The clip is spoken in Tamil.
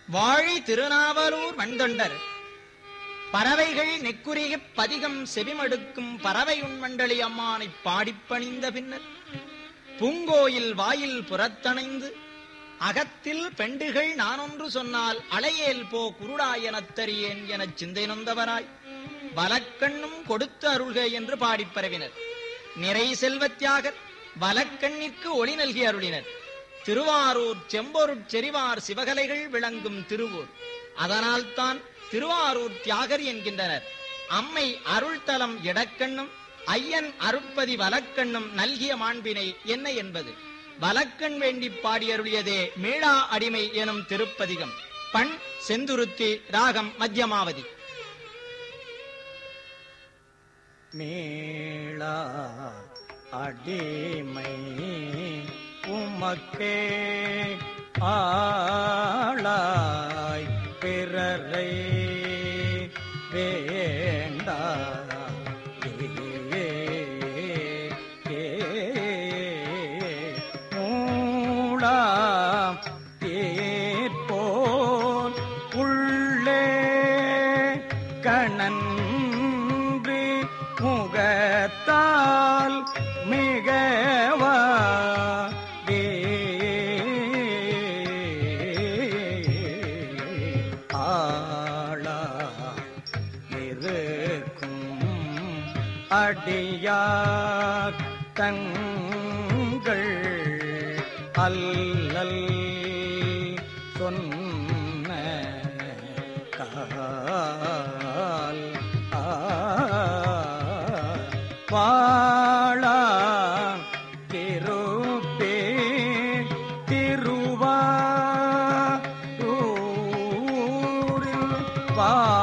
வாழி திருநாவலூர் வண்தொண்டர் பறவைகள் நெக்குரியப் பதிகம் செவிமடுக்கும் பறவையுண் மண்டலி அம்மானைப் பாடிப் பணிந்த பின்னர் பூங்கோயில் வாயில் புறத்தணைந்து அகத்தில் பெண்டுகள் நானொன்று சொன்னால் அலையேல் போ குருடாயனத் தரியேன் எனச் சிந்தை நொந்தவராய் வலக்கண்ணும் கொடுத்து அருள்க என்று பாடிப் பரவினர் நிறை செல்வத்தியாகர் வலக்கண்ணிற்கு ஒளி நல்கி அருளினர் திருவாரூர் செம்பொருட் செறிவார் சிவகலைகள் விளங்கும் திருவூர் அதனால்தான் திருவாரூர் தியாகர் என்கின்றனர் அம்மை அருள்தலம் இடக்கண்ணும் ஐயன் அருட்பதி வலக்கண்ணும் நல்கிய மாண்பினை என்ன என்பது வலக்கண் வேண்டி பாடியருளியதே மீளா அடிமை எனும் திருப்பதிகம் பண் செந்துருத்தி ராகம் மத்தியமாவதி மீளா அடிமை உமக்கே ஆளாய் பிறரை வேண்டா மூடாம் தேர்போல் உள்ளே கணன்று முகத்தால் மிகவா ஆளா இருக்கும் அடியார் தங்கள் அல்லல் சொன்ன கால் ஆ வாழா திருப்பே திருவா ஊரில் வா